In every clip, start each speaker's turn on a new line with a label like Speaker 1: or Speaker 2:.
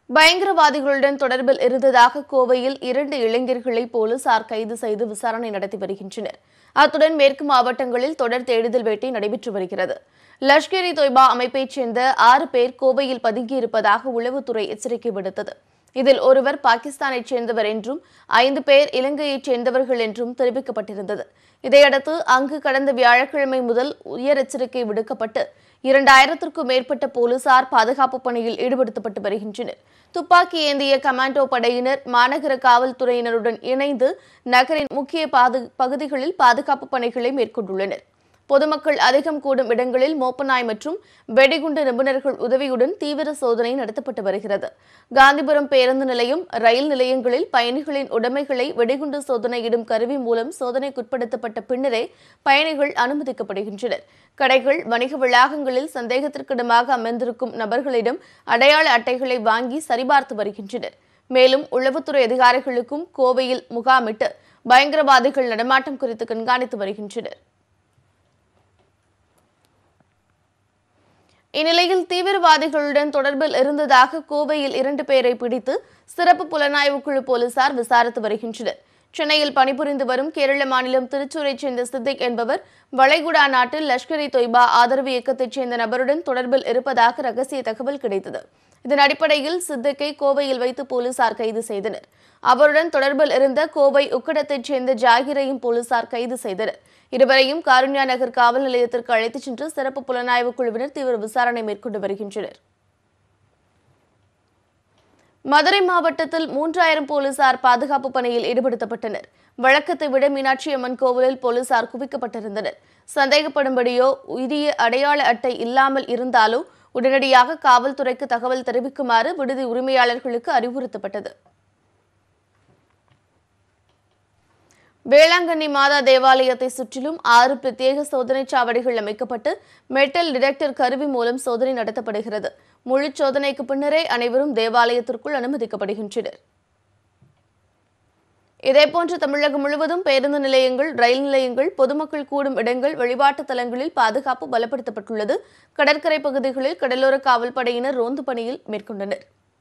Speaker 1: பயங்கரவாதிகளுடன் தொடர்பில் இருந்ததாக கோவையில் இரண்டு இளைஞர்களை போலீசார் கைது செய்து விசாரணை நடத்தி வருகின்றனர் அத்துடன் மேற்கு மாவட்டங்களில் தொடர் தேடுதல் வேட்டை நடைபெற்று வருகிறது லஷ்கர் இ தொய்பா அமைப்பைச் சேர்ந்த ஆறு பேர் கோவையில் பதுங்கியிருப்பதாக உளவுத்துறை எச்சரிக்கை விடுத்தது இதில் ஒருவர் பாகிஸ்தானைச் சேர்ந்தவர் என்றும் ஐந்து பேர் இலங்கையைச் சேர்ந்தவர்கள் என்றும் தெரிவிக்கப்பட்டிருந்தது இதையடுத்து அங்கு கடந்த வியாழக்கிழமை முதல் உயர் எச்சரிக்கை விடுக்கப்பட்டு இரண்டாயிரத்திற்கும் மேற்பட்ட போலீசார் பாதுகாப்பு பணியில் ஈடுபடுத்தப்பட்டு வருகின்றனர் துப்பாக்கி ஏந்திய கமாண்டோ படையினர் மாநகர காவல்துறையினருடன் இணைந்து நகரின் முக்கிய பாது பகுதிகளில் பாதுகாப்பு பணிகளை மேற்கொண்டுள்ளனர் பொதுமக்கள் அதிகம் கூடும் இடங்களில் மோப்பநாய் மற்றும் வெடிகுண்டு நிபுணர்கள் உதவியுடன் தீவிர சோதனை நடத்தப்பட்டு வருகிறது காந்திபுரம் பேருந்து நிலையம் ரயில் நிலையங்களில் பயணிகளின் உடைமைகளை வெடிகுண்டு சோதனையிடும் கருவி மூலம் சோதனைக்குட்படுத்தப்பட்ட பின்னரே பயணிகள் அனுமதிக்கப்படுகின்றனர் கடைகள் வணிக வளாகங்களில் சந்தேகத்திற்கிடமாக அமர்ந்திருக்கும் நபர்களிடம் அடையாள அட்டைகளை வாங்கி சரிபார்த்து வருகின்றனர் மேலும் உளவுத்துறை அதிகாரிகளுக்கும் கோவையில் முகாமிட்டு பயங்கரவாதிகள் நடமாட்டம் குறித்து கண்காணித்து வருகின்றனர் இந்நிலையில் தீவிரவாதிகளுடன் தொடர்பில் இருந்ததாக கோவையில் இரண்டு பேரை பிடித்து சிறப்பு புலனாய்வு குழு போலீசார் விசாரித்து வருகின்றனர் சென்னையில் பணிபுரிந்து வரும் கேரள மாநிலம் திருச்சூரைச் சேர்ந்த சித்திக் என்பவர் வளைகுடா நாட்டில் லஷ்கர் இ தொய்பா ஆதரவு இயக்கத்தைச் சேர்ந்த நபருடன் தொடர்பில் இருப்பதாக ரகசிய தகவல் கிடைத்தது இதன் அடிப்படையில் சித்திக்கை கோவையில் வைத்து போலீசார் கைது செய்தனர் அவருடன் தொடர்பில் இருந்த கோவை உக்கடத்தைச் சேர்ந்த ஜாகிரையும் போலீசார் கைது செய்தனர் இருவரையும் காருண்யா நகர் காவல் நிலையத்திற்கு அழைத்துச் சென்று சிறப்பு புலனாய்வு குழுவினர் தீவிர விசாரணை மேற்கொண்டு வருகின்றனர் மதுரை மாவட்டத்தில் மூன்றாயிரம் போலீசார் பாதுகாப்பு பணியில் ஈடுபடுத்தப்பட்டனர் வழக்கத்தை விட மீனாட்சி அம்மன் கோவிலில் போலீசார் குவிக்கப்பட்டிருந்தனர் சந்தேகப்படும்படியோ உரிய அடையாள அட்டை இல்லாமல் இருந்தாலோ உடனடியாக காவல்துறைக்கு தகவல் தெரிவிக்குமாறு விடுதி உரிமையாளர்களுக்கு அறிவுறுத்தப்பட்டது வேளாங்கண்ணி மாதா தேவாலயத்தை சுற்றிலும் ஆறு பிரத்யேக சோதனைச் சாவடிகள் அமைக்கப்பட்டு மெட்டல் டிடெக்டர் கருவி மூலம் சோதனை நடத்தப்படுகிறது முழு சோதனைக்கு பின்னரே அனைவரும் தேவாலயத்திற்குள் அனுமதிக்கப்படுகின்றனர் இதேபோன்று தமிழகம் முழுவதும் பேருந்து நிலையங்கள் ரயில் நிலையங்கள் பொதுமக்கள் கூடும் இடங்கள் வழிபாட்டு தலங்களில் பாதுகாப்பு பலப்படுத்தப்பட்டுள்ளது கடற்கரை பகுதிகளில் கடலோர காவல்படையினர் ரோந்து பணியில் மேற்கொண்டனர்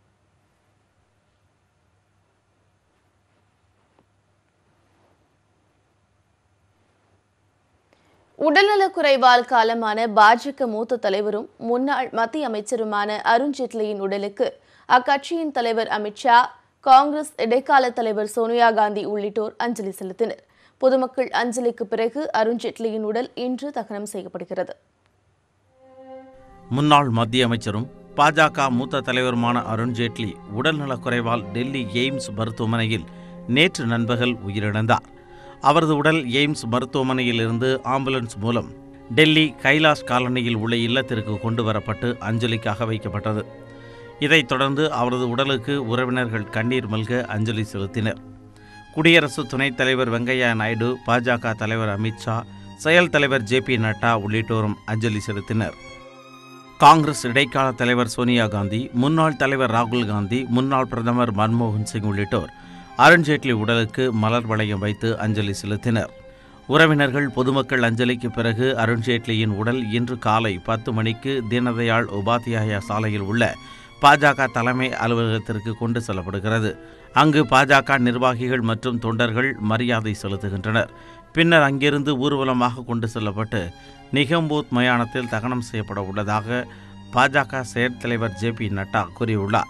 Speaker 1: உடல்நலக்குறைவால் காலமான பாஜக மூத்த தலைவரும் முன்னாள் மத்திய அமைச்சருமான அருண்ஜேட்லியின் உடலுக்கு அக்கட்சியின் தலைவர் அமித்ஷா காங்கிரஸ் இடைக்கால தலைவர் சோனியா காந்தி உள்ளிட்டோர் அஞ்சலி செலுத்தினர் பொதுமக்கள் அஞ்சலிக்கு பிறகு அருண்ஜேட்லியின் உடல் இன்று தகனம் செய்யப்படுகிறது
Speaker 2: முன்னாள் மத்திய அமைச்சரும் பாஜக மூத்த தலைவருமான அருண்ஜேட்லி உடல்நலக்குறைவால் டெல்லி எய்ம்ஸ் மருத்துவமனையில் நேற்று நண்பகல் உயிரிழந்தார் அவரது உடல் எய்ம்ஸ் மருத்துவமனையில் இருந்து ஆம்புலன்ஸ் மூலம் டெல்லி கைலாஷ் காலனியில் உள்ள இல்லத்திற்கு கொண்டு வரப்பட்டு அஞ்சலிக்காக வைக்கப்பட்டது இதைத் தொடர்ந்து அவரது உடலுக்கு உறவினர்கள் கண்ணீர் மல்க அஞ்சலி செலுத்தினர் குடியரசு துணைத் தலைவர் வெங்கையா நாயுடு பாஜக தலைவர் அமித்ஷா செயல் தலைவர் ஜே பி நட்டா உள்ளிட்டோரும் அஞ்சலி செலுத்தினர் காங்கிரஸ் இடைக்கால தலைவர் சோனியா காந்தி முன்னாள் தலைவர் ராகுல் காந்தி முன்னாள் பிரதமர் மன்மோகன் சிங் உள்ளிட்டோர் அருண்ஜேட்லி உடலுக்கு மலர் வளையம் வைத்து அஞ்சலி செலுத்தினர் உறவினர்கள் பொதுமக்கள் அஞ்சலிக்கு பிறகு அருண்ஜேட்லியின் உடல் இன்று காலை பத்து மணிக்கு தீனதயாள் உபாத்தியாயா சாலையில் உள்ள பாஜக தலைமை அலுவலகத்திற்கு கொண்டு செல்லப்படுகிறது அங்கு பாஜக நிர்வாகிகள் மற்றும் தொண்டர்கள் மரியாதை செலுத்துகின்றனர் பின்னர் அங்கிருந்து ஊர்வலமாக கொண்டு செல்லப்பட்டு நிகம்பூத் மயானத்தில் தகனம் செய்யப்பட உள்ளதாக பாஜக செயற் தலைவர் ஜே பி நட்டா கூறியுள்ளார்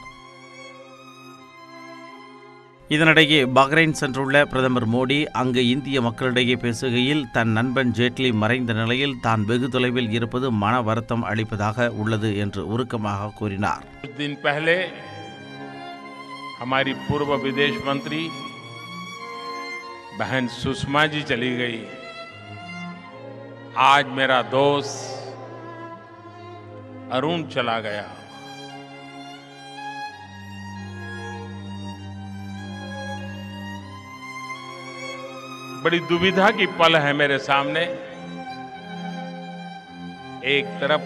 Speaker 2: இதனிடையே பஹ்ரைன் சென்றுள்ள பிரதமர் மோடி அங்கு இந்திய மக்களிடையே பேசுகையில் தன் நண்பன் ஜேட்லி மறைந்த நிலையில் தான் வெகு தொலைவில் இருப்பது மன வருத்தம் அளிப்பதாக உள்ளது என்று உருக்கமாக கூறினார்
Speaker 3: कुछ दिन पहले हमारी पूर्व विदेश मंत्री बहन सुषमा जी चली गई आज मेरा दोस्त अरुण चला गया बड़ी दुविधा की पल है मेरे सामने एक तरफ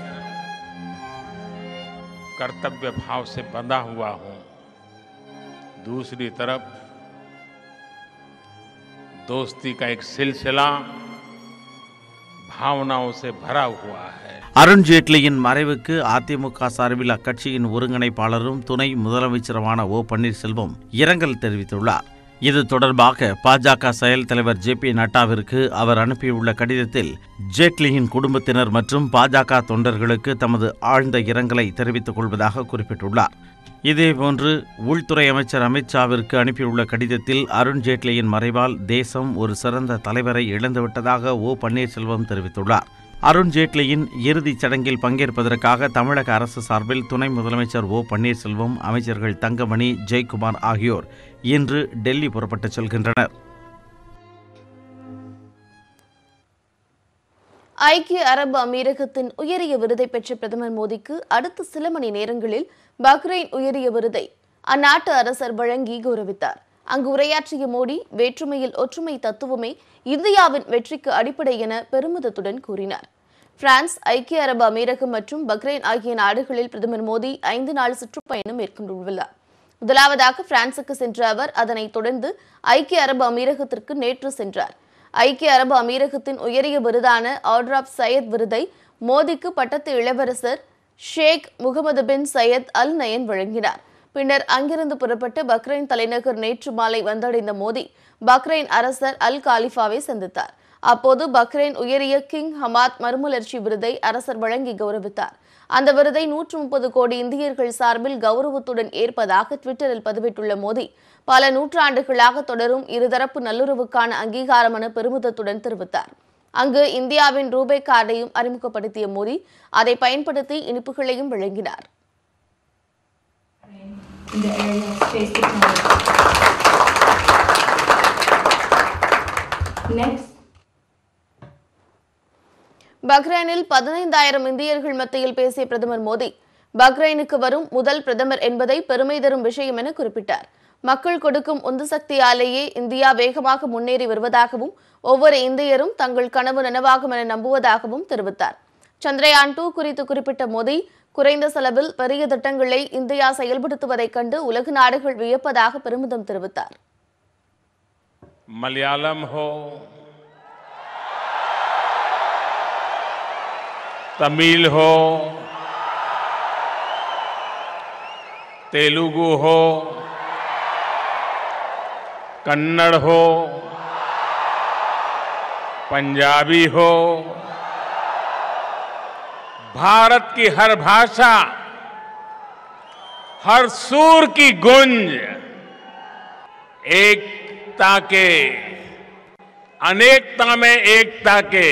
Speaker 3: कर्तव्य भाव से बंधा हुआ हूं दूसरी तरफ दोस्ती का एक सिलसिला भावनाओं से भरा हुआ है
Speaker 2: அருண்ஜேட்லியின் மறைவுக்கு அதிமுக சார்பில் அக்கட்சியின் ஒருங்கிணைப்பாளரும் துணை முதலமைச்சருமான ஓ பன்னீர்செல்வம் இரங்கல் தெரிவித்துள்ளார் இது தொடர்பாக பாஜக செயல் தலைவர் ஜே பி நட்டாவிற்கு அவர் அனுப்பியுள்ள கடிதத்தில் ஜேட்லியின் குடும்பத்தினர் மற்றும் பாஜக தொண்டர்களுக்கு தமது ஆழ்ந்த இரங்கலை தெரிவித்துக் கொள்வதாக குறிப்பிட்டுள்ளார் இதேபோன்று உள்துறை அமைச்சர் அமித்ஷாவிற்கு அனுப்பியுள்ள கடிதத்தில் அருண் ஜேட்லியின் மறைவால் தேசம் ஒரு சிறந்த தலைவரை இழந்துவிட்டதாக ஓ பன்னீர்செல்வம் தெரிவித்துள்ளார் அருண் ஜேட்லியின் இறுதிச் சடங்கில் பங்கேற்பதற்காக தமிழக அரசு சார்பில் துணை முதலமைச்சர் ஓ பன்னீர்செல்வம் அமைச்சர்கள் தங்கமணி ஜெயக்குமார் ஆகியோர் இன்று டெல்லி புறப்பட்டுச் செல்கின்றனர்
Speaker 1: ஐக்கிய அரபு அமீரகத்தின் உயரிய விருதை பெற்ற பிரதமர் மோடிக்கு அடுத்த சில மணி நேரங்களில் பஹ்ரைன் உயரிய விருதை அந்நாட்டு அரசர் வழங்கி கௌரவித்தார் அங்கு உரையாற்றிய மோடி வேற்றுமையில் ஒற்றுமை தத்துவமே இந்தியாவின் வெற்றிக்கு அடிப்படை என பெருமிதத்துடன் கூறினார் பிரான்ஸ் ஐக்கிய அரபு அமீரகம் மற்றும் பஹ்ரைன் ஆகிய நாடுகளில் பிரதமர் மோடி ஐந்து நாள் சுற்றுப்பயணம் மேற்கொண்டுள்ளார் முதலாவதாக பிரான்சுக்கு சென்ற அவர் அதனைத் தொடர்ந்து ஐக்கிய அரபு அமீரகத்திற்கு நேற்று சென்றார் ஐக்கிய அரபு அமீரகத்தின் உயரிய விருதான ஆர்டர் ஆஃப் சையத் விருதை மோடிக்கு பட்டத்து இளவரசர் Sheikh Mohamed bin Zayed Al Nahyan வழங்கினார் பின்னர் அங்கிருந்து புறப்பட்டு பக்ரைன் தலைநகர் நேற்று மாலை வந்தடைந்த மோடி பக்ரைன் அரசர் அல் காலிஃபாவை சந்தித்தார் அப்போது பக்ரைன் உயரிய கிங் ஹமாத் மறுமலர்ச்சி விருதை அரசர் வழங்கி கௌரவித்தார் அந்த விருதை நூற்று முப்பது கோடி இந்தியர்கள் சார்பில் கௌரவத்துடன் ஏற்பதாக ட்விட்டரில் பதிவிட்டுள்ள மோடி பல நூற்றாண்டுகளாக தொடரும் இருதரப்பு நல்லுறவுக்கான அங்கீகாரம் என பெருமிதத்துடன் தெரிவித்தார் அங்கு இந்தியாவின் ரூபே கார்டையும் அறிமுகப்படுத்திய மோடி அதை பயன்படுத்தி இனிப்புகளையும் வழங்கினார்
Speaker 4: in the area of space technology. Next,
Speaker 1: பஹ்ரைனில் பதினைந்தாயிரம் இந்தியர்கள் மத்தியில் பேசிய பிரதமர் மோடி பஹ்ரைனுக்கு வரும் முதல் பிரதமர் என்பதை பெருமை தரும் விஷயம் என குறிப்பிட்டார் மக்கள் கொடுக்கும் உந்து சக்தியாலேயே இந்தியா வேகமாக முன்னேறி வருவதாகவும் ஒவ்வொரு இந்தியரும் தங்கள் கனவு நனவாகும் என நம்புவதாகவும் தெரிவித்தார் சந்திரயான் டூ குறித்து குறிப்பிட்ட மோடி குறைந்த செலவில் பெரிய திட்டங்களை இந்தியா செயல்படுத்துவதைக் கண்டு உலக நாடுகள் வியப்பதாக பெருமிதம் தெரிவித்தார்
Speaker 3: मलयालम हो तमिल हो तेलुगु हो कन्नड़ हो पंजाबी हो भारत की हर भाषा हर सूर की गुंज एकता के अनेकता में एकता के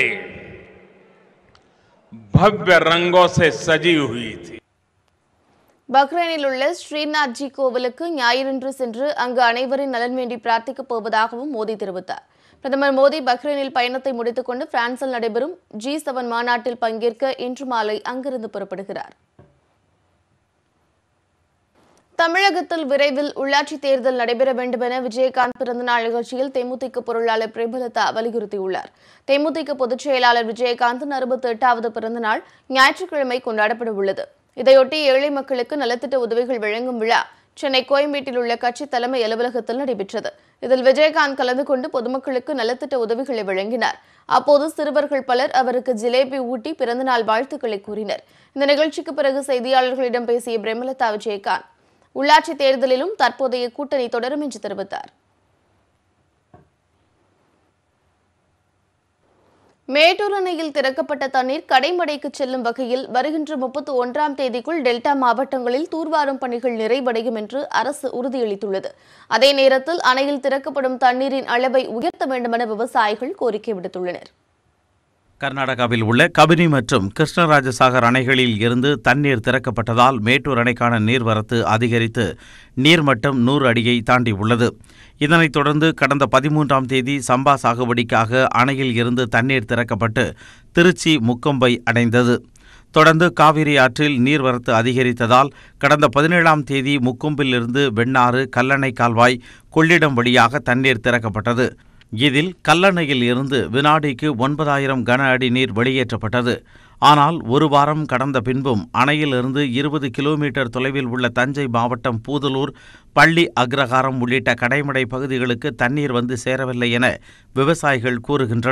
Speaker 3: भव्य रंगों से सजी हुई थी
Speaker 1: பஹ்ரைனில் உள்ள ஸ்ரீநாத்ஜி கோவிலுக்கு ஞாயிறன்று சென்று அங்கு அனைவரின் நலன் வேண்டி பிரார்த்திக்கப் போவதாகவும் மோடி தெரிவித்தார் பிரதமர் மோடி பஹ்ரைனில் பயணத்தை முடித்துக்கொண்டு பிரான்சில் நடைபெறும் ஜி செவன் மாநாட்டில் பங்கேற்க இன்று மாலை அங்கிருந்து புறப்படுகிறார் தமிழகத்தில் விரைவில் உள்ளாட்சி தேர்தல் நடைபெற வேண்டும் என விஜயகாந்த் பிறந்தநாள் நிகழ்ச்சியில் தேமுதிக பொருளாளர் பிரேமலதா வலியுறுத்தியுள்ளார் தேமுதிக பொதுச் செயலாளர் விஜயகாந்தின் அறுபத்தி எட்டாவது பிறந்தநாள் ஞாயிற்றுக்கிழமை கொண்டாடப்பட உள்ளது இதையொட்டி ஏழை மக்களுக்கு நலத்திட்ட உதவிகள் வழங்கும் விழா சென்னை கோயம்பேட்டில் உள்ள கட்சி தலைமை அலுவலகத்தில் நடைபெற்றது இதில் விஜயகாந்த் கலந்து கொண்டு பொதுமக்களுக்கு நலத்திட்ட உதவிகளை வழங்கினார் அப்போது சிறுவர்கள் பலர் அவருக்கு ஜிலேபி ஊட்டி பிறந்தநாள் வாழ்த்துக்களை கூறினர் இந்த நிகழ்ச்சிக்கு பிறகு செய்தியாளர்களிடம் பேசிய பிரேமலதா விஜயகாந்த் உள்ளாட்சி தேர்தலிலும் தற்போதைய கூட்டணி தொடரும் என்று தெரிவித்தார் மேட்டூர் அணையில் திறக்கப்பட்ட தண்ணீர் கடைமடைக்கு செல்லும் வகையில் வருகின்ற முப்பத்தி ஒன்றாம் தேதிக்குள் டெல்டா மாவட்டங்களில் தூர்வாரும் பணிகள் நிறைவடையும் என்று அரசு உறுதியளித்துள்ளது அதே நேரத்தில் அணையில் திறக்கப்படும் தண்ணீரின் அளவை உயர்த்த வேண்டுமென விவசாயிகள் கோரிக்கை விடுத்துள்ளனர்
Speaker 2: கர்நாடகாவில் உள்ள கபினி மற்றும் கிருஷ்ணராஜசாகர் அணைகளில் இருந்து தண்ணீர் திறக்கப்பட்டதால் மேட்டூர் அணைக்கான நீர்வரத்து அதிகரித்து நீர்மட்டம் நூறு அடியை தாண்டி உள்ளது இதனைத் தொடர்ந்து கடந்த பதிமூன்றாம் தேதி சம்பா சாகுபடிக்காக அணையில் இருந்து தண்ணீர் திறக்கப்பட்டு திருச்சி முக்கொம்பை அடைந்தது தொடர்ந்து காவிரி ஆற்றில் நீர்வரத்து அதிகரித்ததால் கடந்த பதினேழாம் தேதி முக்கொம்பிலிருந்து வெண்ணாறு கல்லணை கால்வாய் கொள்ளிடம் வழியாக தண்ணீர் திறக்கப்பட்டது இதில் கல்லணையில் இருந்து வினாடிக்கு ஒன்பதாயிரம் கன அடி நீர் வெளியேற்றப்பட்டது ஆனால் ஒரு வாரம் கடந்த பின்பும் அணையிலிருந்து இருபது கிலோமீட்டர் தொலைவில் உள்ள தஞ்சை மாவட்டம் பூதலூர் பள்ளி அக்ரஹாரம் உள்ளிட்ட கடைமடை பகுதிகளுக்கு தண்ணீர் வந்து சேரவில்லை என விவசாயிகள் கூறுகின்றனர்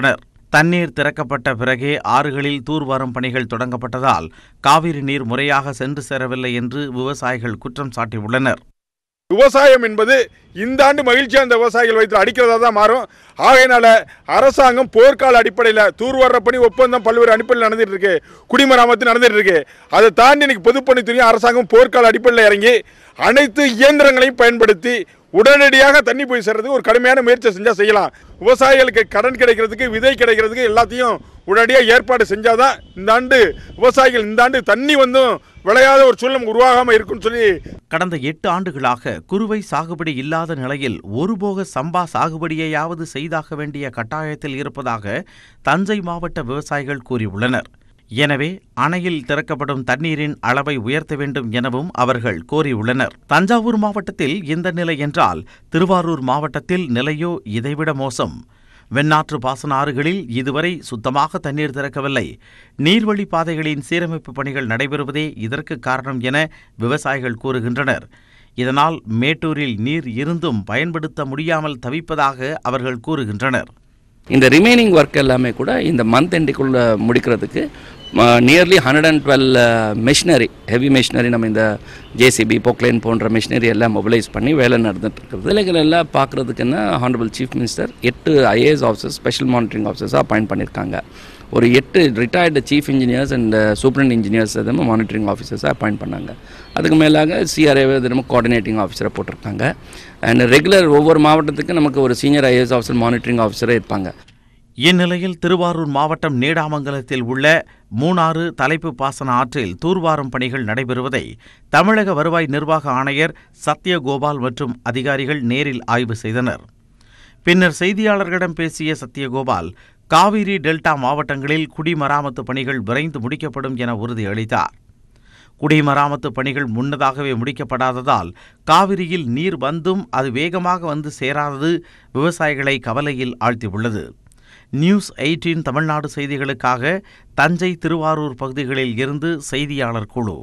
Speaker 2: தண்ணீர் திறக்கப்பட்ட பிறகே ஆறுகளில் தூர்வாரும் பணிகள் தொடங்கப்பட்டதால் காவிரி நீர் முறையாக சென்று சேரவில்லை என்று விவசாயிகள் குற்றம் சாட்டியுள்ளனர்
Speaker 5: விவசாயம் என்பது இந்த ஆண்டு மகிழ்ச்சியா இந்த விவசாயிகள் வயிற்றில் அடிக்கிறதா தான் மாறும் ஆகையினால அரசாங்கம் போர்க்கால அடிப்படையில் தூர்வார பணி ஒப்பந்தம் பல்வேறு அடிப்படையில் நடந்துட்டு இருக்கு குடிமராமத்து நடந்துட்டு இருக்கு அதை தாண்டி இன்னைக்கு பொதுப்பணித்துறையும் அரசாங்கம் போர்க்கால அடிப்படையில் இறங்கி அனைத்து இயந்திரங்களையும் பயன்படுத்தி உடனடியாக தண்ணி போய் சேர்றதுக்கு ஒரு கடுமையான முயற்சி செஞ்சா செய்யலாம் விவசாயிகளுக்கு கடன் கிடைக்கிறதுக்கு விதை கிடைக்கிறதுக்கு எல்லாத்தையும் உடனடியாக ஏற்பாடு செஞ்சாதான் இந்த ஆண்டு விவசாயிகள் இந்த ஆண்டு தண்ணி வந்தும் விளையாத ஒரு சூழ்நிலை உருவாகாமல் இருக்குன்னு சொல்லி
Speaker 2: கடந்த எட்டு ஆண்டுகளாக குறுவை சாகுபடி இல்லாத நிலையில் ஒருபோக சம்பா சாகுபடியையாவது செய்தாக வேண்டிய கட்டாயத்தில் இருப்பதாக தஞ்சை மாவட்ட விவசாயிகள் கூறியுள்ளனர் எனவே அணையில் திறக்கப்படும் தண்ணீரின் அளவை உயர்த்த வேண்டும் எனவும் அவர்கள் கோரியுள்ளனர் தஞ்சாவூர் மாவட்டத்தில் இந்த நிலை என்றால் திருவாரூர் மாவட்டத்தில் நிலையோ இதைவிட மோசம் வெண்ணாற்று பாசன ஆறுகளில் இதுவரை சுத்தமாக தண்ணீர் திறக்கவில்லை நீர்வழி பாதைகளின் சீரமைப்பு பணிகள் நடைபெறுவதே இதற்கு காரணம் என விவசாயிகள் கூறுகின்றனர் இதனால் மேட்டூரில் நீர் இருந்தும் பயன்படுத்த முடியாமல் தவிப்பதாக அவர்கள் கூறுகின்றனர்
Speaker 6: இந்த ரிமைனிங் ஒர்க் எல்லாமே கூட இந்த மந்த் எண்டுக்குள்ளே முடிக்கிறதுக்கு nearly hundred and twelve machinery heavy machinery நம்ம இந்த ஜேசிபி பொக்லைன் போன்ற மெஷினரி எல்லாம் மொபிலைஸ் பண்ணி வேலை நடந்துட்டு இருக்குது இதில் எல்லாம் பார்க்குறதுக்கு என்ன ஹானரபிள் சீஃப் மினிஸ்டர் எட்டு ஐஏஎஸ் ஆஃபீஸர்ஸ் ஸ்பெஷல் மானிட்டரிங் ஆஃபீஸர்ஸாக அப்பாயிண்ட் பண்ணியிருக்காங்க ஒரு எட்டு retired chief engineers and superintending engineers எதுவும் மானிட்டரிங் ஆஃபீஸர்ஸாக அப்பாயிண்ட் பண்ணாங்க அதுக்கு மேலாக சிஆர்ஏ தினமும் கோஆர்டினேட்டிங் ஆஃபீஸரை போட்டிருக்காங்க அண்ட் ரெகுலர் ஒவ்வொரு மாவட்டத்துக்கும் நமக்கு ஒரு சீனியர் ஐஏஎஸ் ஆஃபீஸர் மானிட்டரிங் ஆஃபீஸரே இருப்பாங்க
Speaker 2: இந்நிலையில் திருவாரூர் மாவட்டம் நீடாமங்கலத்தில் உள்ள மூணாறு தலைப்பு பாசன ஆற்றில் தூர்வாரும் பணிகள் நடைபெறுவதை தமிழக வருவாய் நிர்வாக ஆணையர் சத்யகோபால் மற்றும் அதிகாரிகள் நேரில் ஆய்வு செய்தனர் பின்னர் செய்தியாளர்களிடம் பேசிய சத்யகோபால் காவிரி டெல்டா மாவட்டங்களில் குடிமராமத்து பணிகள் விரைந்து முடிக்கப்படும் என உறுதியளித்தார் குடிமராமத்து பணிகள் முன்னதாகவே முடிக்கப்படாததால் காவிரியில் நீர் வந்தும் அது வேகமாக வந்து சேராதது விவசாயிகளை கவலையில் ஆழ்த்தியுள்ளது நியூஸ் எயிட்டீன் தமிழ்நாடு செய்திகளுக்காக தஞ்சை திருவாரூர் பகுதிகளில் இருந்து செய்தியாளர் குழு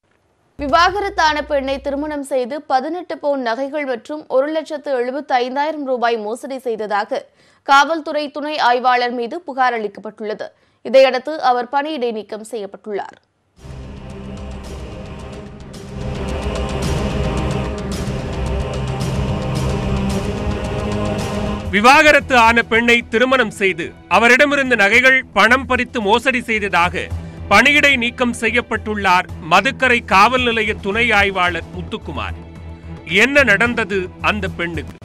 Speaker 1: விவாகரத்தான பெண்ணை திருமணம் செய்து பதினெட்டு பவுன் நகைகள் மற்றும் ஒரு லட்சத்து எழுபத்தி ஐந்தாயிரம் ரூபாய் மோசடி செய்ததாக காவல்துறை துணை ஆய்வாளர் மீது புகார் அளிக்கப்பட்டுள்ளது இதையடுத்து அவர் பணியிடை நீக்கம் செய்யப்பட்டுள்ளார்
Speaker 7: விவாகரத்து ஆன பெண்ணை திருமணம் செய்து அவரிடமிருந்த நகைகள் பணம் பறித்து மோசடி செய்ததாக பணியிடை நீக்கம் செய்யப்பட்டுள்ளார் மதுக்கரை காவல் நிலைய துணை ஆய்வாளர் முத்துக்குமார் என்ன நடந்தது அந்த பெண்ணுக்கு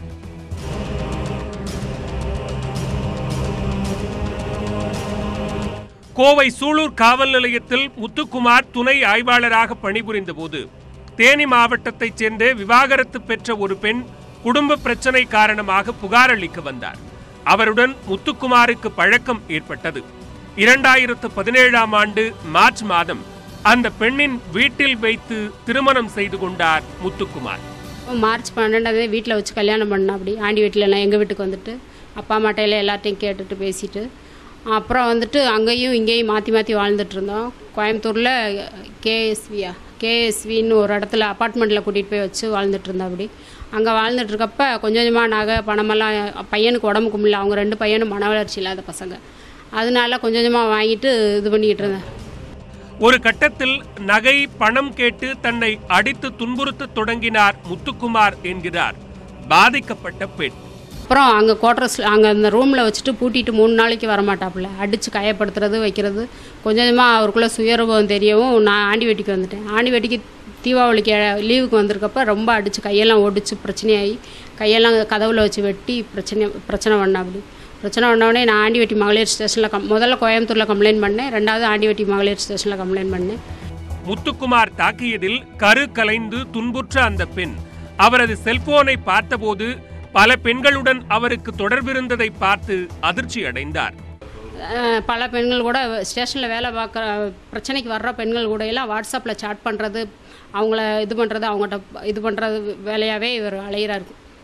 Speaker 7: கோவை சூலூர் காவல் நிலையத்தில் முத்துக்குமார் துணை ஆய்வாளராக பணிபுரிந்த போது தேனி மாவட்டத்தைச் சேர்ந்த விவாகரத்து பெற்ற ஒரு பெண் குடும்ப பிரச்சனை காரணமாக புகார் அளிக்க வந்தார் அவருடன் முத்துக்குமாருக்கு பழக்கம் ஏற்பட்டது இரண்டாயிரத்து பதினேழாம் ஆண்டு மார்ச் மாதம் அந்த பெண்ணின் வீட்டில் வைத்து திருமணம் செய்து கொண்டார் முத்துக்குமார்
Speaker 8: மார்ச் பன்னெண்டாம் தேதி வீட்டில் வச்சு கல்யாணம் பண்ணோம் அப்படி ஆண்டி வீட்டில் எல்லாம் எங்கள் வீட்டுக்கு வந்துட்டு அப்பா அம்மாட்டையில எல்லாத்தையும் கேட்டுட்டு பேசிட்டு அப்புறம் வந்துட்டு அங்கேயும் இங்கேயும் மாற்றி மாற்றி வாழ்ந்துட்டு இருந்தோம் கோயம்புத்தூரில் கேஎஸ்வியா கேஎஸ்வின்னு ஒரு இடத்துல அப்பார்ட்மெண்ட்டில் கூட்டிகிட்டு போய் வச்சு வாழ்ந்துட்டு இருந்தோம் அப்படி அங்கே வாழ்ந்துட்டு இருக்கப்ப கொஞ்சம் கொஞ்சமாக நகை பணமெல்லாம் பையனுக்கு உடம்புக்கு முடியல அவங்க ரெண்டு பையனும் மன வளர்ச்சி இல்லாத பசங்க அதனால கொஞ்சம் கொஞ்சமாக வாங்கிட்டு இது பண்ணிக்கிட்டு இருந்தேன்
Speaker 7: ஒரு கட்டத்தில் நகை பணம் கேட்டு தன்னை அடித்து துன்புறுத்த தொடங்கினார் முத்துக்குமார் என்கிறார் பாதிக்கப்பட்ட பெண்
Speaker 8: அப்புறம் அங்கே குவார்டர்ஸ் அங்கே அந்த ரூமில் வச்சுட்டு பூட்டிட்டு மூணு நாளைக்கு வரமாட்டாப்புல அடித்து காயப்படுத்துறது வைக்கிறது கொஞ்சம் கொஞ்சமாக அவருக்குள்ளே சுயரூபம் தெரியவும் நான் ஆண்டி வெட்டிக்கு வந்துட்டேன் ஆண்டி வெட்டிக்கு தீபாவளிக்கு லீவுக்கு வந்திருக்கப்ப ரொம்ப அடித்து கையெல்லாம் ஒடிச்சு பிரச்சனையாகி கையெல்லாம் கதவுல வச்சு வெட்டி பிரச்சனை பிரச்சனை பண்ண அப்படி பிரச்சனை பண்ணவுடனே நான் ஆண்டிவெட்டி மகளிர் ஸ்டேஷனில் கம் முதல்ல கோயம்புத்தூரில் கம்ப்ளைண்ட் பண்ணேன் ரெண்டாவது ஆண்டிவெட்டி மகளிர் ஸ்டேஷனில் கம்ப்ளைண்ட் பண்ணேன்
Speaker 7: முத்துக்குமார் தாக்கியதில் கரு கலைந்து துன்புற்ற அந்த பெண் அவரது செல்போனை பார்த்தபோது பல பெண்களுடன் அவருக்கு தொடர்பிருந்ததை பார்த்து அதிர்ச்சி அடைந்தார்
Speaker 8: அஹ் பல பெண்கள் கூட ஸ்டேஷனில் வேலை பார்க்குற பிரச்சனைக்கு வர்ற பெண்கள் கூட எல்லாம் வாட்ஸ்அப்பில் சாட் பண்ணுறது அவங்கள இது பண்ணுறது அவங்ககிட்ட இது பண்ணுறது வேலையாகவே இவர் அலையிறாரு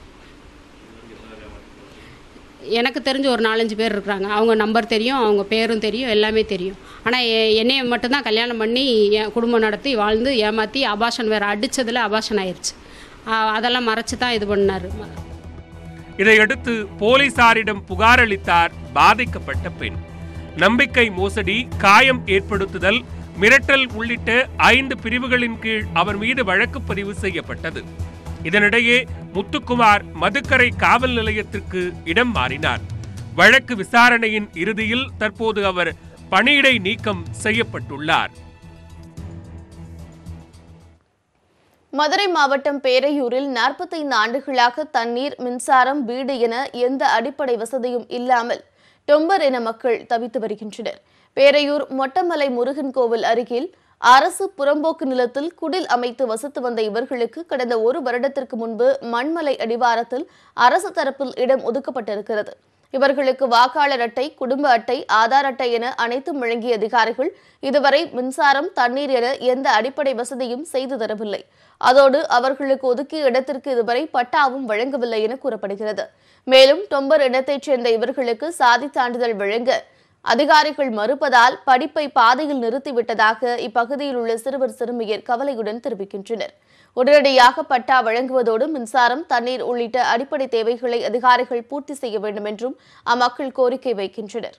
Speaker 8: எனக்கு தெரிஞ்ச ஒரு நாலஞ்சு பேர் இருக்கிறாங்க அவங்க நம்பர் தெரியும் அவங்க பேரும் தெரியும் எல்லாமே தெரியும் ஆனால் என்னைய மட்டும்தான் கல்யாணம் பண்ணி என் குடும்பம் நடத்தி வாழ்ந்து ஏமாற்றி அபாஷன் வேறு அடித்ததில் அபாஷன் ஆயிடுச்சு அஹ் அதெல்லாம் மறைச்சு தான் இது பண்ணார்
Speaker 7: இதையடுத்து போலீசாரிடம் புகார் அளித்தார் பாதிக்கப்பட்ட பெண் நம்பிக்கை மோசடி காயம் ஏற்படுத்துதல் மிரட்டல் உள்ளிட்ட ஐந்து பிரிவுகளின் கீழ் அவர் மீது வழக்கு பதிவு செய்யப்பட்டது இதனிடையே முத்துக்குமார் மதுக்கரை காவல் நிலையத்திற்கு இடம் மாறினார் வழக்கு விசாரணையின் இறுதியில் தற்போது அவர் பணியிடை நீக்கம் செய்யப்பட்டுள்ளார்
Speaker 1: மதுரை மாவட்டம் பேரையூரில் 45 ஆண்டுகளாக தண்ணீர் மின்சாரம் வீடு என எந்த அடிப்படை வசதியும் இல்லாமல் டொம்பர் என மக்கள் தவித்து வருகின்றனர் பேரையூர் மொட்டமலை முருகன் கோவில் அருகில் அரசு புறம்போக்கு நிலத்தில் குடில் அமைத்து வசித்து வந்த இவர்களுக்கு கடந்த ஒரு வருடத்திற்கு முன்பு மண்மலை அடிவாரத்தில் அரசு தரப்பில் இடம் ஒதுக்கப்பட்டிருக்கிறது இவர்களுக்கு வாக்காளர் அட்டை குடும்ப அட்டை ஆதார் அட்டை என அனைத்தும் வழங்கிய அதிகாரிகள் இதுவரை மின்சாரம் தண்ணீர் என எந்த அடிப்படை வசதியும் செய்து தரவில்லை அதோடு அவர்களுக்கு ஒதுக்கிய இடத்திற்கு இதுவரை பட்டாவும் வழங்கவில்லை என கூறப்படுகிறது மேலும் டொம்பர் இடத்தைச் சேர்ந்த இவர்களுக்கு சாதி சான்றிதழ் வழங்க அதிகாரிகள் மறுப்பதால் படிப்பை பாதையில் நிறுத்திவிட்டதாக இப்பகுதியில் உள்ள சிறுவர் சிறுமியர் கவலையுடன் தெரிவிக்கின்றனர் உடனடியாக பட்டா வழங்குவதோடு மின்சாரம் தண்ணீர் உள்ளிட்ட அடிப்படை தேவைகளை அதிகாரிகள் பூர்த்தி செய்ய வேண்டும் என்றும் அம்மக்கள் கோரிக்கை வைக்கின்றனர்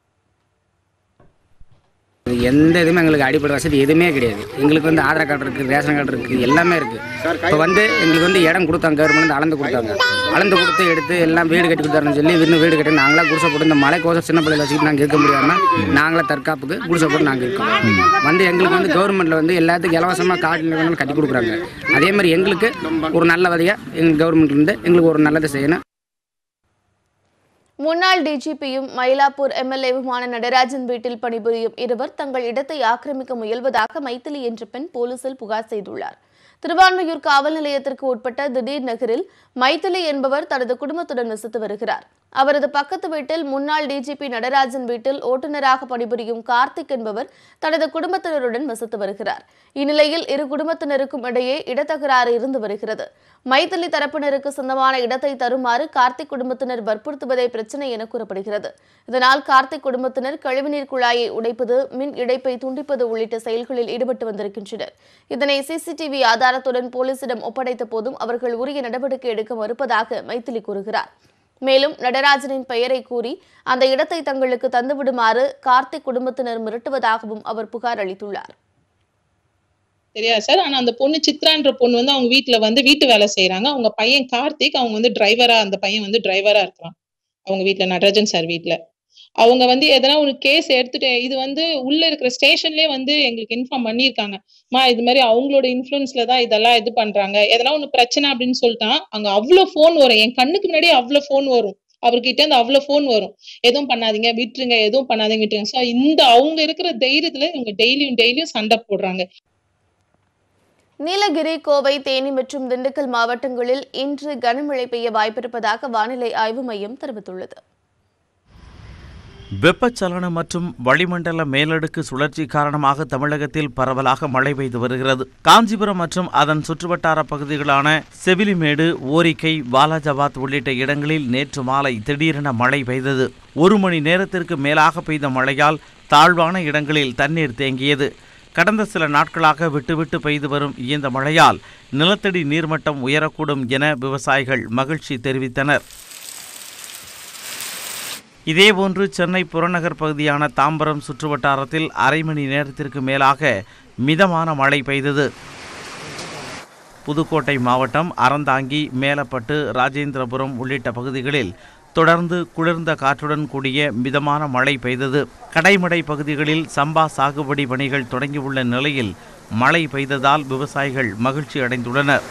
Speaker 9: எந்த இதுவுமே எங்களுக்கு அடிப்படை வசதி எதுவுமே கிடையாது எங்களுக்கு வந்து ஆதார் கார்டு இருக்குது ரேஷன் கார்டு இருக்குது எல்லாமே இருக்குது இப்போ வந்து எங்களுக்கு வந்து இடம் கொடுத்தாங்க கவர்மெண்ட் அளந்து கொடுத்தாங்க அளந்து கொடுத்து எடுத்து எல்லாம் வீடு கட்டி கொடுத்தாருன்னு சொல்லி இன்னும் வீடு கட்டி நாங்களாம் குடிசை போட்டு இந்த மலை கோசம் சின்ன பிள்ளைல வச்சுக்கிட்டு நாங்கள் இருக்க முடியாமல் நாங்களே தற்காப்புக்கு குடிசை போட்டு நாங்கள் இருக்கோம் வந்து எங்களுக்கு வந்து கவர்மெண்ட்டில் வந்து எல்லாத்துக்கும் இலவசமாக காடு நிலங்கள் கட்டி கொடுக்குறாங்க அதே மாதிரி எங்களுக்கு ஒரு நல்ல வழியாக எங்கள் கவர்மெண்ட்லேருந்து எங்களுக்கு ஒரு நல்லதை செய்யணும்
Speaker 1: முன்னாள் டிஜிபியும் மயிலாப்பூர் எம்எல்ஏவுமான நடராஜன் வீட்டில் பணிபுரியும் இருவர் தங்கள் இடத்தை ஆக்கிரமிக்க முயல்வதாக மைத்திலி என்ற பெண் போலீசில் புகார் செய்துள்ளார் திருவான்மையூர் காவல் நிலையத்திற்கு உட்பட்ட திடீர் நகரில் மைத்திலி என்பவர் தனது குடும்பத்துடன் வசித்து வருகிறார் அவரது பக்கத்து வீட்டில் முன்னாள் டிஜிபி நடராஜன் வீட்டில் ஓட்டுநராக பணிபுரியும் கார்த்திக் என்பவர் தனது குடும்பத்தினருடன் வசித்து வருகிறார் இந்நிலையில் இரு குடும்பத்தினருக்கும் இடையே இடத்தகராறு இருந்து வருகிறது மைத்திலி தரப்பினருக்கு சொந்தமான இடத்தை தருமாறு கார்த்திக் குடும்பத்தினர் வற்புறுத்துவதே பிரச்சனை என கூறப்படுகிறது இதனால் கார்த்திக் குடும்பத்தினர் கழிவுநீர் குழாயை உடைப்பது மின் இணைப்பை துண்டிப்பது உள்ளிட்ட செயல்களில் ஈடுபட்டு வந்திருக்கின்றனர் இதனை சிசிடிவி ஆதாரத்துடன் போலீசிடம் ஒப்படைத்த போதும் அவர்கள் உரிய நடவடிக்கை எடுக்க மறுப்பதாக மைத்திலி கூறுகிறார் மேலும் நடராஜனின் பெயரை கூறி அந்த இடத்தை தங்களுக்கு தந்துவிடுமாறு கார்த்திக் குடும்பத்தினர் மிரட்டுவதாகவும் அவர் புகார் அளித்துள்ளார்
Speaker 10: தெரியாது சார் ஆனா அந்த பொண்ணு சித்ரான்ற பொண்ணு வந்து அவங்க வீட்டுல வந்து வீட்டு வேலை செய்யறாங்க அவங்க பையன் கார்த்திக் அவங்க வந்து டிரைவரா அந்த பையன் வந்து டிரைவரா இருக்கான் அவங்க வீட்டுல நடராஜன் சார் வீட்டுல அவங்க வந்து எதனா ஒரு கேஸ் எடுத்துட்டு இது வந்து உள்ள இருக்கிற ஸ்டேஷன்லயே வந்து எங்களுக்கு இன்ஃபார்ம் பண்ணியிருக்காங்க மா இது மாதிரி அவங்களோட இன்ஃபுளுன்ஸ்ல தான் இதெல்லாம் இது பண்றாங்க எதனா ஒண்ணு பிரச்சனை அப்படின்னு சொல்லிட்டான் அங்க அவ்வளவு ஃபோன் வரும் என் கண்ணுக்கு முன்னாடியே அவ்வளவு ஃபோன் வரும் அவர்கிட்ட இருந்து அவ்வளவு ஃபோன் வரும் எதுவும் பண்ணாதீங்க விட்டுருங்க எதுவும் பண்ணாதீங்க விட்டுருங்க ஸோ இந்த அவங்க இருக்கிற தைரியத்துல இவங்க டெய்லியும் டெய்லியும் சண்டை போடுறாங்க
Speaker 1: நீலகிரி கோவை தேனி மற்றும் திண்டுக்கல் மாவட்டங்களில் இன்று கனமழை பெய்ய வாய்ப்பிருப்பதாக வானிலை ஆய்வு மையம் தெரிவித்துள்ளது
Speaker 2: வெப்பச்சலனம் மற்றும் வளிமண்டல மேலடுக்கு சுழற்சி காரணமாக தமிழகத்தில் பரவலாக மழை பெய்து வருகிறது காஞ்சிபுரம் மற்றும் அதன் சுற்றுவட்டார பகுதிகளான செவிலிமேடு ஓரிக்கை வாலாஜாபாத் உள்ளிட்ட இடங்களில் நேற்று மாலை திடீரென மழை பெய்தது ஒரு மணி நேரத்திற்கு மேலாக பெய்த மழையால் தாழ்வான இடங்களில் தண்ணீர் தேங்கியது கடந்த சில நாட்களாக விட்டுவிட்டு பெய்து வரும் இந்த மழையால் நிலத்தடி நீர்மட்டம் உயரக்கூடும் என விவசாயிகள் மகிழ்ச்சி தெரிவித்தனர் இதேபோன்று சென்னை புறநகர் பகுதியான தாம்பரம் சுற்றுவட்டாரத்தில் அரை மணி நேரத்திற்கு மேலாக மிதமான மழை பெய்தது புதுக்கோட்டை மாவட்டம் அறந்தாங்கி மேலப்பட்டு ராஜேந்திரபுரம் உள்ளிட்ட பகுதிகளில் தொடர்ந்து குளிர்ந்த காற்றுடன் கூடிய மிதமான மழை பெய்தது கடைமடை பகுதிகளில் சம்பா சாகுபடி பணிகள் தொடங்கியுள்ள நிலையில் மழை பெய்ததால் விவசாயிகள் மகிழ்ச்சி அடைந்துள்ளனர்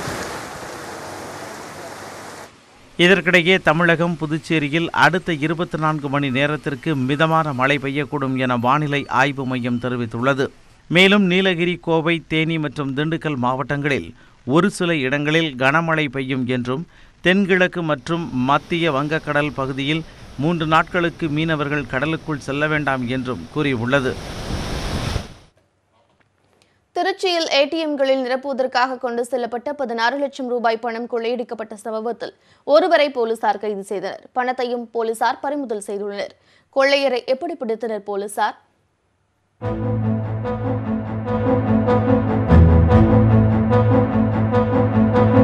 Speaker 2: இதற்கிடையே தமிழகம் புதுச்சேரியில் அடுத்த இருபத்தி நான்கு மணி நேரத்திற்கு மிதமான மழை பெய்யக்கூடும் என வானிலை ஆய்வு மையம் தெரிவித்துள்ளது மேலும் நீலகிரி கோவை தேனி மற்றும் திண்டுக்கல் மாவட்டங்களில் ஒரு சில இடங்களில் கனமழை பெய்யும் என்றும் தென்கிழக்கு மற்றும் மத்திய வங்கக்கடல் பகுதியில் மூன்று நாட்களுக்கு மீனவர்கள் கடலுக்குள் செல்ல வேண்டாம் என்றும் கூறியுள்ளது
Speaker 1: திருச்சியில் ஏடிஎம்களில் நிரப்புவதற்காக கொண்டு செல்லப்பட்ட பதினாறு லட்சம் ரூபாய் பணம் கொள்ளையடிக்கப்பட்ட சம்பவத்தில் ஒருவரை போலீசார் கைது செய்தனர் பணத்தையும் போலீசார் பறிமுதல் செய்துள்ளனர் கொள்ளையரை எப்படி பிடித்தனர் போலீசார்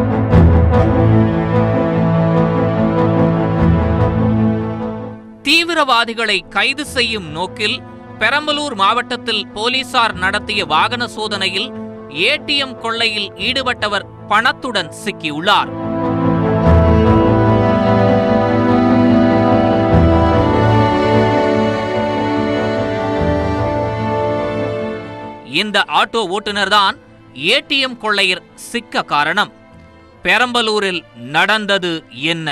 Speaker 11: தீவிர தீவிரவாதிகளை கைது செய்யும் நோக்கில் பெரம்பலூர் மாவட்டத்தில் போலீசார் நடத்திய வாகன சோதனையில் ஏடிஎம் கொள்ளையில் ஈடுபட்டவர் பணத்துடன் சிக்கியுள்ளார் இந்த ஆட்டோ ஓட்டுநர்தான் ஏடிஎம் கொள்ளையர் சிக்க காரணம் பெரம்பலூரில் நடந்தது என்ன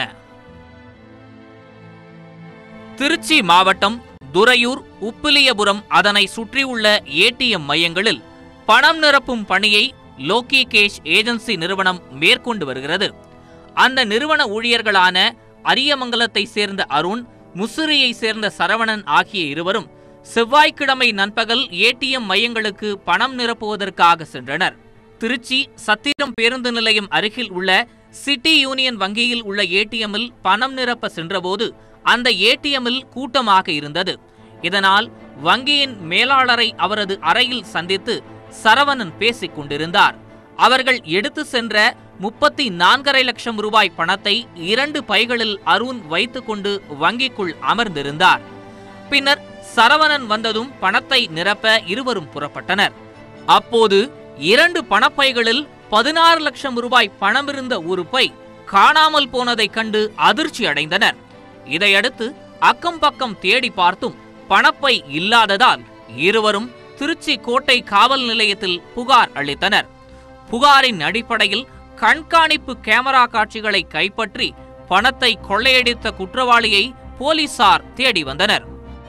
Speaker 11: திருச்சி மாவட்டம் துறையூர் உப்பிலியபுரம் அதனை சுற்றியுள்ள ஏடிஎம் மையங்களில் பணம் நிரப்பும் பணியை லோக்கி கேஷ் ஏஜென்சி நிறுவனம் மேற்கொண்டு வருகிறது அந்த நிறுவன ஊழியர்களான அரியமங்கலத்தை சேர்ந்த அருண் முசிறியை சேர்ந்த சரவணன் ஆகிய இருவரும் செவ்வாய்க்கிழமை நண்பகல் ஏடிஎம் மையங்களுக்கு பணம் நிரப்புவதற்காக சென்றனர் திருச்சி சத்திரம் பேருந்து நிலையம் அருகில் உள்ள சிட்டி யூனியன் வங்கியில் உள்ள ஏடிஎம்மில் பணம் நிரப்ப சென்றபோது அந்த ஏடிஎம்மில் கூட்டமாக இருந்தது இதனால் வங்கியின் மேலாளரை அவரது அறையில் சந்தித்து சரவணன் பேசிக் கொண்டிருந்தார் அவர்கள் எடுத்து சென்ற முப்பத்தி நான்கரை லட்சம் ரூபாய் பணத்தை இரண்டு பைகளில் அருண் வைத்துக்கொண்டு வங்கிக்குள் அமர்ந்திருந்தார் பின்னர் சரவணன் வந்ததும் பணத்தை நிரப்ப இருவரும் புறப்பட்டனர் அப்போது இரண்டு பணப்பைகளில் பதினாறு லட்சம் ரூபாய் பணமிருந்த ஒரு பை காணாமல் போனதைக் கண்டு அதிர்ச்சி அடைந்தனர் இதையடுத்து அக்கம் பக்கம் தேடி பார்த்தும் பணப்பை இல்லாததால் இருவரும் திருச்சி கோட்டை காவல் நிலையத்தில் புகார் அளித்தனர் புகாரின் அடிப்படையில் கண்காணிப்பு கேமரா காட்சிகளை கைப்பற்றி பணத்தை கொள்ளையடித்த குற்றவாளியை போலீசார் தேடி வந்தனர்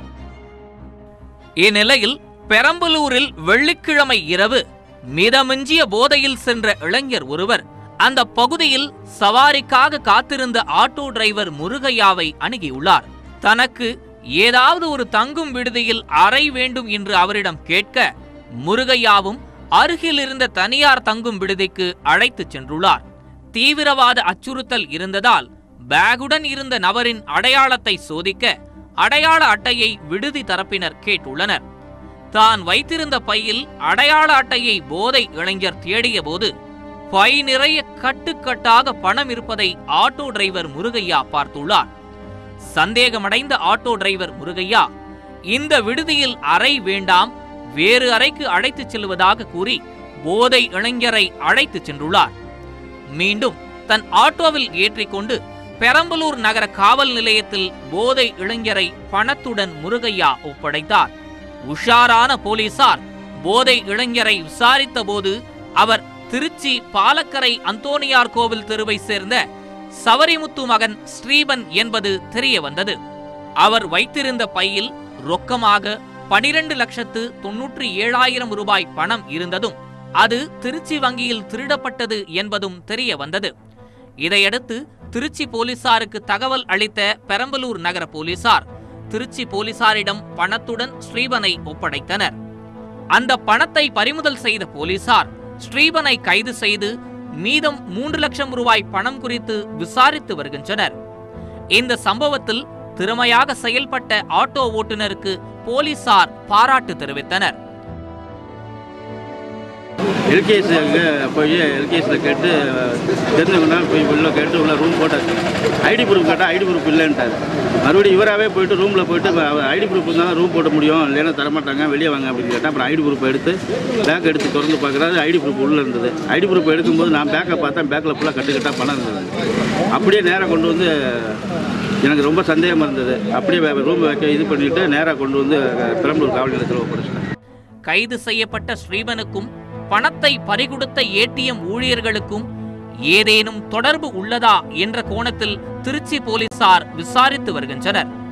Speaker 11: இந்நிலையில் பெரம்பலூரில் வெள்ளிக்கிழமை இரவு மிதமிஞ்சிய போதையில் சென்ற இளைஞர் ஒருவர் அந்த பகுதியில் சவாரிக்காக காத்திருந்த ஆட்டோ டிரைவர் முருகையாவை அணுகியுள்ளார் தனக்கு ஏதாவது ஒரு தங்கும் விடுதியில் அறை வேண்டும் என்று அவரிடம் கேட்க முருகையாவும் அருகில் இருந்த தனியார் தங்கும் விடுதிக்கு அழைத்துச் சென்றுள்ளார் தீவிரவாத அச்சுறுத்தல் இருந்ததால் பேகுடன் இருந்த நபரின் அடையாளத்தை சோதிக்க அடையாள அட்டையை விடுதி தரப்பினர் கேட்டுள்ளனர் தான் வைத்திருந்த பையில் அடையாள அட்டையை போதை இளைஞர் தேடிய போது பை நிறைய கட்டுக்கட்டாக பணம் இருப்பதை ஆட்டோ டிரைவர் முருகையா பார்த்துள்ளார் சந்தேகமடைந்த ஆட்டோ டிரைவர் முருகையா இந்த விடுதியில் அறை வேண்டாம் வேறு அறைக்கு அழைத்துச் செல்வதாக கூறி போதை இளைஞரை அழைத்துச் சென்றுள்ளார் மீண்டும் தன் ஆட்டோவில் ஏற்றிக்கொண்டு பெரம்பலூர் நகர காவல் நிலையத்தில் போதை இளைஞரை பணத்துடன் முருகையா ஒப்படைத்தார் உஷாரான போலீசார் போதை இளைஞரை விசாரித்தபோது அவர் திருச்சி பாலக்கரை அந்தோனியார் கோவில் தெருவை சேர்ந்த சவரிமுத்து மகன் ஸ்ரீபன் என்பது தெரிய வந்தது அவர் வைத்திருந்த பையில் ரொக்கமாக பனிரெண்டு லட்சத்து தொன்னூற்றி ஏழாயிரம் ரூபாய் பணம் இருந்ததும் அது திருச்சி வங்கியில் திருடப்பட்டது என்பதும் தெரிய வந்தது இதையடுத்து திருச்சி போலீசாருக்கு தகவல் அளித்த பெரம்பலூர் நகர போலீசார் திருச்சி போலீசாரிடம் பணத்துடன் ஸ்ரீபனை ஒப்படைத்தனர் அந்த பணத்தை பறிமுதல் செய்த போலீசார் ஸ்ரீபனை கைது செய்து மீதம் மூன்று லட்சம் ரூபாய் பணம் குறித்து விசாரித்து வருகின்றனர் இந்த சம்பவத்தில் திறமையாக செயல்பட்ட ஆட்டோ ஓட்டுநருக்கு போலீசார் பாராட்டு தெரிவித்தனர்
Speaker 12: எல்கேஎஸ்க்கு போய் எல்கேஎஸில் கேட்டு தெரிஞ்சவங்கன்னா போய் உள்ளே கேட்டு உள்ள ரூம் போட்டாச்சு ஐடி ப்ரூஃப் கேட்டால் ஐடி ப்ரூஃப் இல்லைன்ட்டார் மறுபடியும் இவராகவே போயிட்டு ரூமில் போயிட்டு ஐடி ப்ரூஃப் இருந்தால் ரூம் போட முடியும் இல்லைன்னா தரமாட்டாங்க வெளியே வாங்க அப்படின்னு கேட்டால் அப்புறம் ஐடி ப்ரூஃப் எடுத்து பேக் எடுத்து திறந்து பார்க்குறாரு ஐடி ப்ரூஃப் உள்ளே இருந்தது ஐடி ப்ரூஃப் எடுக்கும்போது நான் பேக்கை பார்த்தேன் பேக்கில் ஃபுல்லாக கட்டுக்கட்டாக பணம் இருந்தது அப்படியே நேராக கொண்டு வந்து எனக்கு ரொம்ப சந்தேகமாக இருந்தது அப்படியே ரூம் வைக்க இது பண்ணிவிட்டு நேராக கொண்டு வந்து பெரம்பலூர் காவல் நிலையத்தில் ஒப்படைச்சிட்டேன்
Speaker 11: கைது செய்யப்பட்ட ஸ்ரீவனுக்கும் பணத்தை பறிகொடுத்த ஏடிஎம் ஊழியர்களுக்கும் ஏதேனும் தொடர்பு உள்ளதா என்ற கோணத்தில் திருச்சி போலீசார் விசாரித்து வருகின்றனர்